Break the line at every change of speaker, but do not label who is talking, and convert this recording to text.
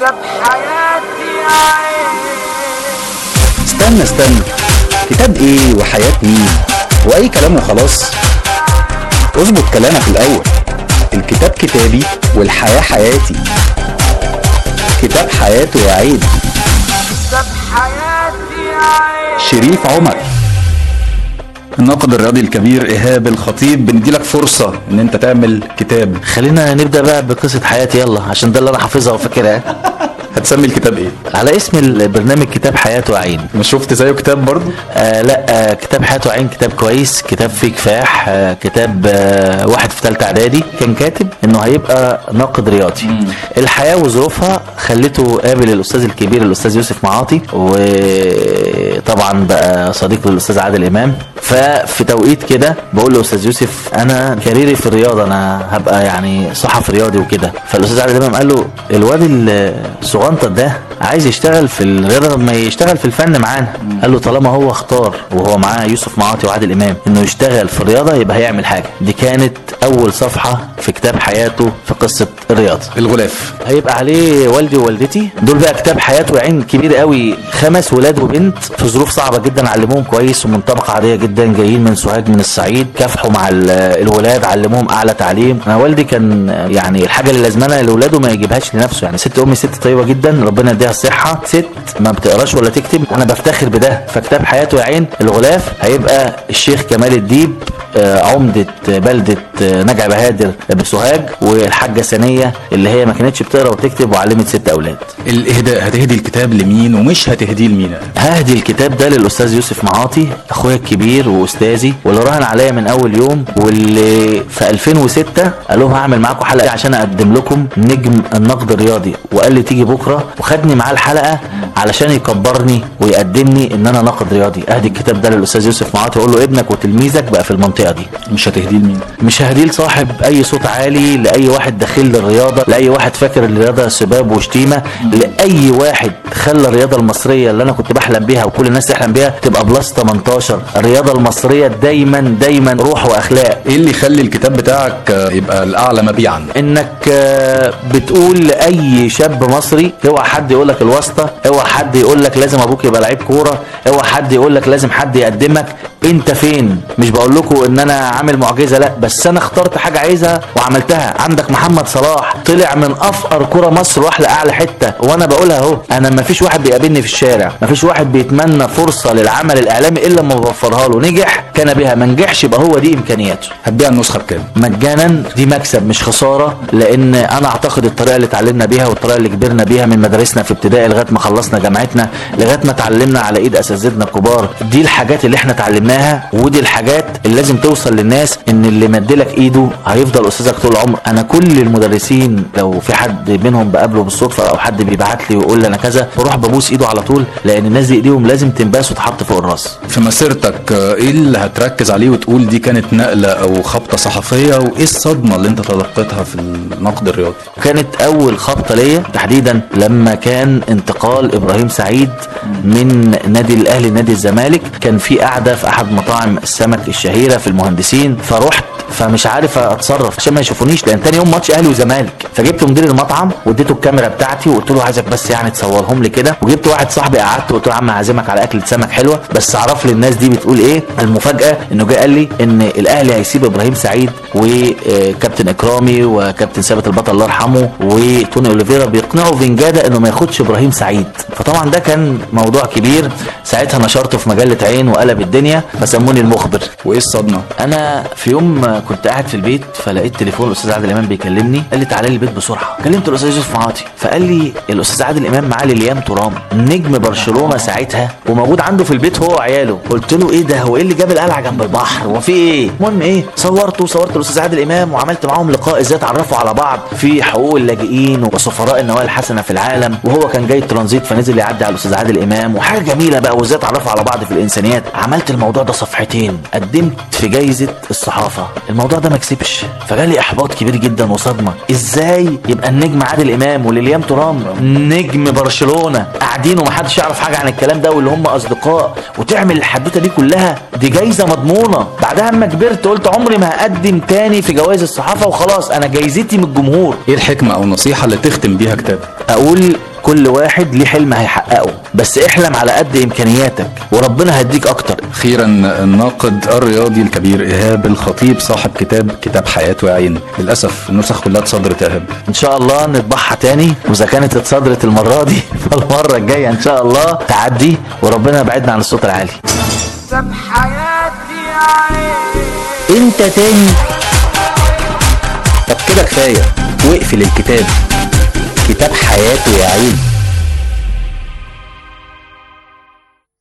كتاب حياتي عين
استنى استنى كتاب ايه وحياة مين واي كلام وخلاص اظبط كلامك الاول الكتاب كتابي والحياة حياتي كتاب حياته يا عيد
كتاب حياتي عين
شريف عمر الناقد الرياضي الكبير ايهاب الخطيب بنديلك فرصة ان انت تعمل كتاب
خلينا نبدا بقى بقصه حياتي يلا عشان ده اللي انا حافظها وفاكرها
هتسمي الكتاب ايه
على اسم البرنامج كتاب حياته وعين
مش شفت زيه كتاب برضه
آه لا آه كتاب حياته وعين كتاب كويس كتاب فيه كفاح آه كتاب آه واحد في ثالثه اعدادي كان كاتب انه هيبقى ناقد رياضي الحياه وظروفها خلته قابل الاستاذ الكبير الاستاذ يوسف معاطي وطبعا بقى صديق للاستاذ عادل امام ففي توقيت كده بقول له استاذ يوسف انا كاريري في الرياضه انا هبقى يعني صحفي رياضي وكده فالاستاذ عادل امام قال له الواد الصغنطط ده عايز يشتغل في الرياضه طب ما يشتغل في الفن معانا قال له طالما هو اختار وهو معاه يوسف معاطي وعادل امام انه يشتغل في الرياضه يبقى هيعمل حاجه دي كانت اول صفحه في كتاب حياته في قصه الرياضه
الغلاف
هيبقى عليه والدي ووالدتي دول بقى كتاب حياته عين كبير قوي خمس ولاد وبنت في ظروف صعبه جدا علموهم كويس ومن طبقه عاديه جدا جايين من سوهاج من الصعيد كافحوا مع ال- الولاد علموهم اعلى تعليم انا والدي كان يعني الحاجه اللي لازمانها لاولاده ما يجيبهاش لنفسه يعني ست امي ست طيبه جدا ربنا يديها الصحه ست ما بتقراش ولا تكتب انا بفتخر بده فكتاب حياته يا عين الغلاف هيبقى الشيخ كمال الديب آه، عمدة بلدة آه، نجع بهادر بسوهاج والحاجة سنية اللي هي ما كانتش بتقرا وتكتب وعلمت ست أولاد
الاهداء هتهدي الكتاب لمين ومش هتهديه لمين
ههدي الكتاب ده للاستاذ يوسف معاطي اخويا الكبير واستاذي واللي راهن عليا من اول يوم واللي في 2006 قال لهم هعمل معاكم حلقه عشان اقدم لكم نجم النقد الرياضي وقال لي تيجي بكره وخدني معاه الحلقه علشان يكبرني ويقدمني ان انا ناقد رياضي اهدي الكتاب ده للاستاذ يوسف معاطي واقول له ابنك وتلميذك بقى في المنطقه دي
مش هتهديه لمين
مش هديه لصاحب اي صوت عالي لاي واحد دخيل للرياضه لاي واحد فاكر الرياضه سباب وشتيمه لاي واحد خلى الرياضه المصريه اللي انا كنت بحلم بيها وكل الناس تحلم بيها تبقى بلس 18 الرياضه المصريه دايما دايما روح واخلاق
ايه اللي يخلي الكتاب بتاعك آه، يبقى الاعلى مبيعا
انك آه، بتقول لاي شاب مصري اوعى حد يقول لك الواسطه اوعى حد يقول لك لازم ابوك يبقى لعيب كوره اوعى حد يقول لك لازم حد يقدمك انت فين مش بقول لكم ان انا عامل معجزه لا بس انا اخترت حاجه عايزها وعملتها عندك محمد صلاح طلع من افقر كره مصر واحلى اعلى حته وانا بقولها اهو انا ما فيش واحد بيقابلني في الشارع ما فيش واحد بيتمنى فرصه للعمل الاعلامي الا لما بوفرها له نجح كان بها ما نجحش يبقى هو دي امكانياته
هتبيع النسخه بكام
مجانا دي مكسب مش خساره لان انا اعتقد الطريقه اللي اتعلمنا بيها والطريقه اللي كبرنا بيها من مدارسنا في ابتدائي لغايه ما خلصنا جامعتنا لغايه ما اتعلمنا على ايد اساتذتنا الكبار دي الحاجات اللي احنا اتعلمناها ودي الحاجات اللي لازم توصل للناس ان اللي مدلك ايده هيفضل استاذك طول العمر انا كل المدرسين لو في حد منهم بقابله بالصدفه او حد بيبعت لي ويقول لي انا كذا بروح ببوس ايده على طول لان الناس دي ايديهم لازم تنباس وتحط فوق الراس
في مسيرتك آه، ايه اللي هتركز عليه وتقول دي كانت نقله او خبطه صحفيه وايه الصدمه اللي انت تلقيتها في النقد الرياضي
كانت اول خبطه ليا تحديدا لما كان انتقال ابراهيم سعيد من نادي الاهلي نادي الزمالك كان في قعده في احد مطاعم السمك الشهيره في المهندسين فرحت فمش عارف اتصرف عشان ما يشوفونيش لان تاني يوم ماتش اهلي وزمالك فجبت مدير المطعم واديته الكاميرا بتاعتي وقلت له عايزك بس يعني تصورهم لي كده وجبت واحد صاحبي قعدت وقلت له يا عم هعزمك على اكله سمك حلوه بس اعرف لي الناس دي بتقول ايه المفاجاه انه جه قال لي ان الاهلي هيسيب ابراهيم سعيد وكابتن اكرامي وكابتن ثابت البطل الله يرحمه وتوني اوليفيرا بيقنعوا فينجادا انه ما ياخدش ابراهيم سعيد فطبعا ده كان موضوع كبير ساعتها نشرته في مجله عين وقلب الدنيا فسموني المخبر
وايه الصدمه
انا في يوم كنت قاعد في البيت فلقيت تليفون الاستاذ عادل امام بيكلمني قال لي تعالى لي البيت بسرعه كلمت الاستاذ يوسف معاطي فقال لي الاستاذ عادل امام معاه ليليام ترام نجم برشلونه ساعتها وموجود عنده في البيت هو وعياله قلت له ايه ده هو ايه اللي جاب القلعه جنب البحر هو في ايه المهم ايه صورته وصورت الاستاذ عادل امام وعملت معاهم لقاء ازاي اتعرفوا على بعض في حقوق اللاجئين وسفراء النوايا الحسنه في العالم وهو كان جاي ترانزيت فنزل يعدي على الاستاذ عادل امام وحاجه جميله بقى وازاي اتعرفوا على بعض في الانسانيات عملت الموضوع ده صفحتين قدمت في جايزه الصحافه الموضوع ده ما كسبش فجالي احباط كبير جدا وصدمه ازاي يبقى النجم عادل امام وليليام ترام نجم برشلونه قاعدين ومحدش يعرف حاجه عن الكلام ده واللي هم اصدقاء وتعمل الحدوته دي كلها دي جايزه مضمونه بعدها اما كبرت قلت عمري ما هقدم تاني في جوائز الصحافه الصحافه وخلاص انا جايزتي من الجمهور
ايه الحكمه او النصيحه اللي تختم بيها كتاب
اقول كل واحد ليه حلم هيحققه بس احلم على قد امكانياتك وربنا هيديك اكتر
اخيرا الناقد الرياضي الكبير ايهاب الخطيب صاحب كتاب كتاب حياه وعين للاسف النسخ كلها اتصدرت يا ايهاب
ان شاء الله نطبعها تاني واذا كانت اتصدرت المره دي فالمره الجايه ان شاء الله تعدي وربنا يبعدنا عن الصوت العالي
ساب حياتي عين
انت تاني طب كده كفايه واقفل الكتاب كتاب حياته يا عين